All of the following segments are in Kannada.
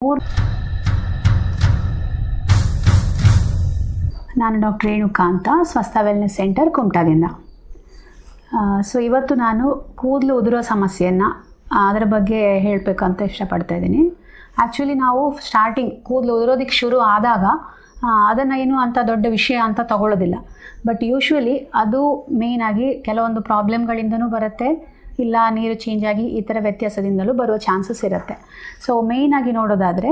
ಪೂರ್ ನಾನು ಡಾಕ್ಟರ್ ರೇಣುಕಾ ಅಂತ ಸ್ವಸ್ಥ ವೆಲ್ನೆಸ್ ಸೆಂಟರ್ ಕುಮಟಾದಿಂದ ಸೊ ಇವತ್ತು ನಾನು ಕೂದಲು ಉದುರೋ ಸಮಸ್ಯೆಯನ್ನು ಅದರ ಬಗ್ಗೆ ಹೇಳಬೇಕಂತ ಇಷ್ಟಪಡ್ತಾ ಇದ್ದೀನಿ ಆ್ಯಕ್ಚುಲಿ ನಾವು ಸ್ಟಾರ್ಟಿಂಗ್ ಕೂದಲು ಉದುರೋದಕ್ಕೆ ಶುರು ಆದಾಗ ಅದನ್ನು ಏನು ಅಂತ ದೊಡ್ಡ ವಿಷಯ ಅಂತ ತಗೊಳ್ಳೋದಿಲ್ಲ ಬಟ್ ಯೂಶ್ವಲಿ ಅದು ಮೇಯ್ನಾಗಿ ಕೆಲವೊಂದು ಪ್ರಾಬ್ಲಮ್ಗಳಿಂದನೂ ಬರುತ್ತೆ ಇಲ್ಲ ನೀರು ಚೇಂಜ್ ಆಗಿ ಈ ಥರ ವ್ಯತ್ಯಾಸದಿಂದಲೂ ಬರುವ ಚಾನ್ಸಸ್ ಇರುತ್ತೆ ಸೊ ಮೇಯ್ನಾಗಿ ನೋಡೋದಾದರೆ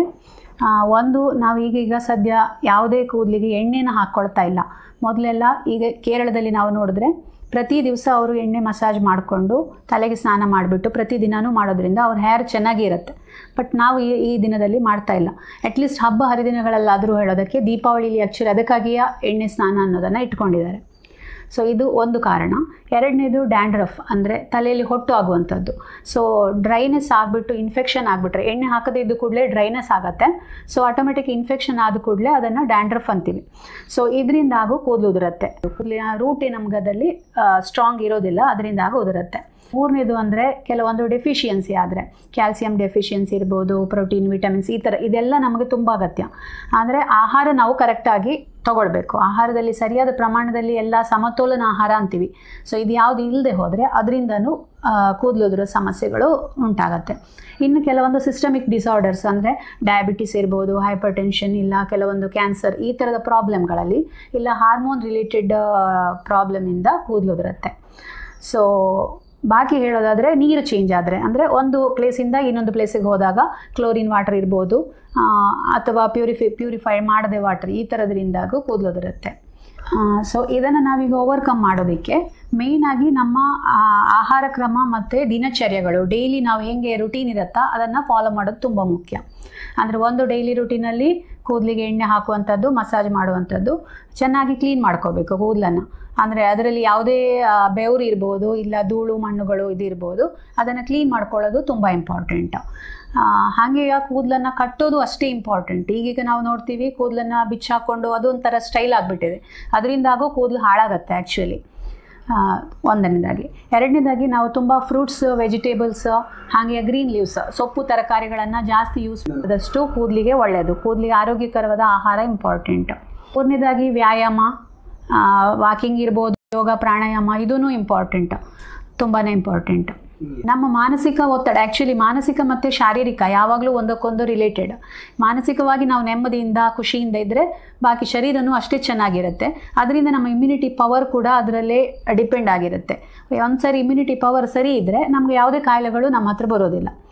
ಒಂದು ನಾವು ಈಗೀಗ ಸದ್ಯ ಯಾವುದೇ ಕೂದಲಿಗೆ ಎಣ್ಣೆನ ಹಾಕ್ಕೊಳ್ತಾ ಇಲ್ಲ ಮೊದಲೆಲ್ಲ ಈಗ ಕೇರಳದಲ್ಲಿ ನಾವು ನೋಡಿದ್ರೆ ಪ್ರತಿ ದಿವಸ ಅವರು ಎಣ್ಣೆ ಮಸಾಜ್ ಮಾಡಿಕೊಂಡು ತಲೆಗೆ ಸ್ನಾನ ಮಾಡಿಬಿಟ್ಟು ಪ್ರತಿದಿನವೂ ಮಾಡೋದ್ರಿಂದ ಅವ್ರ ಹೇರ್ ಚೆನ್ನಾಗಿ ಇರುತ್ತೆ ಬಟ್ ನಾವು ಈ ಈ ದಿನದಲ್ಲಿ ಮಾಡ್ತಾ ಇಲ್ಲ ಅಟ್ಲೀಸ್ಟ್ ಹಬ್ಬ ಹರಿದಿನಗಳಲ್ಲಾದರೂ ಹೇಳೋದಕ್ಕೆ ದೀಪಾವಳಿಲಿ ಆ್ಯಕ್ಚುಲಿ ಅದಕ್ಕಾಗಿಯೇ ಎಣ್ಣೆ ಸ್ನಾನ ಅನ್ನೋದನ್ನು ಇಟ್ಕೊಂಡಿದ್ದಾರೆ ಸೊ ಇದು ಒಂದು ಕಾರಣ ಎರಡನೇದು ಡ್ಯಾಂಡ್ರಫ್ ಅಂದರೆ ತಲೆಯಲ್ಲಿ ಹೊಟ್ಟು ಆಗುವಂಥದ್ದು ಸೊ ಡ್ರೈನೆಸ್ ಆಗಿಬಿಟ್ಟು ಇನ್ಫೆಕ್ಷನ್ ಆಗಿಬಿಟ್ರೆ ಎಣ್ಣೆ ಹಾಕದೇ ಇದ್ದು ಕೂಡಲೇ ಡ್ರೈನೆಸ್ ಆಗುತ್ತೆ ಸೊ ಆಟೋಮೆಟಿಕ್ ಇನ್ಫೆಕ್ಷನ್ ಆದ ಕೂಡಲೇ ಅದನ್ನು ಡ್ಯಾಂಡ್ರಫ್ ಅಂತೀವಿ ಸೊ ಇದರಿಂದ ಆಗೋ ಕೂದಲು ಉದುರುತ್ತೆ ಕೂದಲಿನ ರೂಟೇ ನಮ್ಗದಲ್ಲಿ ಸ್ಟ್ರಾಂಗ್ ಇರೋದಿಲ್ಲ ಅದರಿಂದ ಆಗೋ ಉದುರುತ್ತೆ ಮೂರನೇದು ಅಂದರೆ ಕೆಲವೊಂದು ಡೆಫಿಷಿಯನ್ಸಿ ಆದರೆ ಕ್ಯಾಲ್ಸಿಯಂ ಡೆಫಿಷಿಯನ್ಸಿ ಇರ್ಬೋದು ಪ್ರೋಟೀನ್ ವಿಟಮಿನ್ಸ್ ಈ ಥರ ಇದೆಲ್ಲ ನಮಗೆ ತುಂಬ ಅಗತ್ಯ ಅಂದರೆ ಆಹಾರ ನಾವು ಕರೆಕ್ಟಾಗಿ ತಗೊಳ್ಬೇಕು ಆಹಾರದಲ್ಲಿ ಸರಿಯಾದ ಪ್ರಮಾಣದಲ್ಲಿ ಎಲ್ಲ ಸಮತೋಲನ ಆಹಾರ ಅಂತೀವಿ ಸೊ ಇದು ಯಾವುದು ಇಲ್ಲದೆ ಹೋದರೆ ಅದರಿಂದನೂ ಕೂದಲುದಿರೋ ಸಮಸ್ಯೆಗಳು ಉಂಟಾಗತ್ತೆ ಇನ್ನು ಕೆಲವೊಂದು ಸಿಸ್ಟಮಿಕ್ ಡಿಸಾರ್ಡರ್ಸ್ ಅಂದರೆ ಡಯಾಬಿಟಿಸ್ ಇರ್ಬೋದು ಹೈಪರ್ ಟೆನ್ಷನ್ ಇಲ್ಲ ಕೆಲವೊಂದು ಕ್ಯಾನ್ಸರ್ ಈ ಥರದ ಪ್ರಾಬ್ಲಮ್ಗಳಲ್ಲಿ ಇಲ್ಲ ಹಾರ್ಮೋನ್ ರಿಲೇಟೆಡ್ ಪ್ರಾಬ್ಲಮಿಂದ ಕೂದಲುದಿರುತ್ತೆ ಸೊ ಬಾಕಿ ಹೇಳೋದಾದರೆ ನೀರು ಚೇಂಜ್ ಆದರೆ ಅಂದರೆ ಒಂದು ಪ್ಲೇಸಿಂದ ಇನ್ನೊಂದು ಪ್ಲೇಸಿಗೆ ಹೋದಾಗ ಕ್ಲೋರಿನ್ ವಾಟರ್ ಇರ್ಬೋದು ಅಥವಾ ಪ್ಯೂರಿಫೈ ಪ್ಯೂರಿಫೈ ಮಾಡದೆ ವಾಟರ್ ಈ ಥರದ್ರಿಂದಾಗೂ ಕೂದಲೋದಿರುತ್ತೆ ಸೊ ಇದನ್ನು ನಾವೀಗ ಓವರ್ಕಮ್ ಮಾಡೋದಕ್ಕೆ ಮೇಯ್ನಾಗಿ ನಮ್ಮ ಆಹಾರ ಕ್ರಮ ಮತ್ತು ದಿನಚರ್ಯಗಳು ಡೈಲಿ ನಾವು ಹೆಂಗೆ ರುಟೀನ್ ಇರುತ್ತಾ ಅದನ್ನು ಫಾಲೋ ಮಾಡೋದು ತುಂಬ ಮುಖ್ಯ ಅಂದರೆ ಒಂದು ಡೈಲಿ ರುಟೀನಲ್ಲಿ ಕೂದಲಿಗೆ ಎಣ್ಣೆ ಹಾಕುವಂಥದ್ದು ಮಸಾಜ್ ಮಾಡುವಂಥದ್ದು ಚೆನ್ನಾಗಿ ಕ್ಲೀನ್ ಮಾಡ್ಕೋಬೇಕು ಕೂದಲನ್ನು ಅಂದರೆ ಅದರಲ್ಲಿ ಯಾವುದೇ ಬೆವರು ಇರ್ಬೋದು ಇಲ್ಲ ಧೂಳು ಮಣ್ಣುಗಳು ಇದಿರ್ಬೋದು ಅದನ್ನು ಕ್ಲೀನ್ ಮಾಡ್ಕೊಳ್ಳೋದು ತುಂಬ ಇಂಪಾರ್ಟೆಂಟ್ ಹಾಗೆ ಕೂದಲನ್ನು ಕಟ್ಟೋದು ಅಷ್ಟೇ ಇಂಪಾರ್ಟೆಂಟ್ ಈಗೀಗ ನಾವು ನೋಡ್ತೀವಿ ಕೂದಲನ್ನು ಬಿಚ್ಚಾಕೊಂಡು ಅದೊಂಥರ ಸ್ಟೈಲ್ ಆಗಿಬಿಟ್ಟಿದೆ ಅದರಿಂದಾಗೋ ಕೂದಲು ಹಾಳಾಗತ್ತೆ ಆ್ಯಕ್ಚುಲಿ ಒಂದನೇದಾಗಿ ಎರಡನೇದಾಗಿ ನಾವು ತುಂಬ ಫ್ರೂಟ್ಸ್ ವೆಜಿಟೇಬಲ್ಸ್ ಹಾಗೆ ಗ್ರೀನ್ ಲೀವ್ಸ್ ಸೊಪ್ಪು ತರಕಾರಿಗಳನ್ನು ಜಾಸ್ತಿ ಯೂಸ್ ಮಾಡಿದಷ್ಟು ಕೂದಲಿಗೆ ಒಳ್ಳೆಯದು ಕೂದಲಿಗೆ ಆರೋಗ್ಯಕರವಾದ ಆಹಾರ ಇಂಪಾರ್ಟೆಂಟ್ ಮೂರನೇದಾಗಿ ವ್ಯಾಯಾಮ ವಾಕಿಂಗ್ ಇರ್ಬೋದು ಯೋಗ ಪ್ರಾಣಾಯಾಮ ಇದೂ ಇಂಪಾರ್ಟೆಂಟ್ ತುಂಬಾ ಇಂಪಾರ್ಟೆಂಟ್ ನಮ್ಮ ಮಾನಸಿಕ ಒತ್ತಡ ಆ್ಯಕ್ಚುಲಿ ಮಾನಸಿಕ ಮತ್ತು ಶಾರೀರಿಕ ಯಾವಾಗಲೂ ಒಂದಕ್ಕೊಂದು ರಿಲೇಟೆಡ್ ಮಾನಸಿಕವಾಗಿ ನಾವು ನೆಮ್ಮದಿಯಿಂದ ಖುಷಿಯಿಂದ ಇದ್ದರೆ ಬಾಕಿ ಶರೀರನೂ ಅಷ್ಟೇ ಚೆನ್ನಾಗಿರುತ್ತೆ ಅದರಿಂದ ನಮ್ಮ ಇಮ್ಯುನಿಟಿ ಪವರ್ ಕೂಡ ಅದರಲ್ಲೇ ಡಿಪೆಂಡ್ ಆಗಿರುತ್ತೆ ಒಂದು ಸರಿ ಇಮ್ಯುನಿಟಿ ಪವರ್ ಸರಿ ಇದ್ದರೆ ನಮಗೆ ಯಾವುದೇ ಕಾಯಿಲೆಗಳು ನಮ್ಮ ಹತ್ರ ಬರೋದಿಲ್ಲ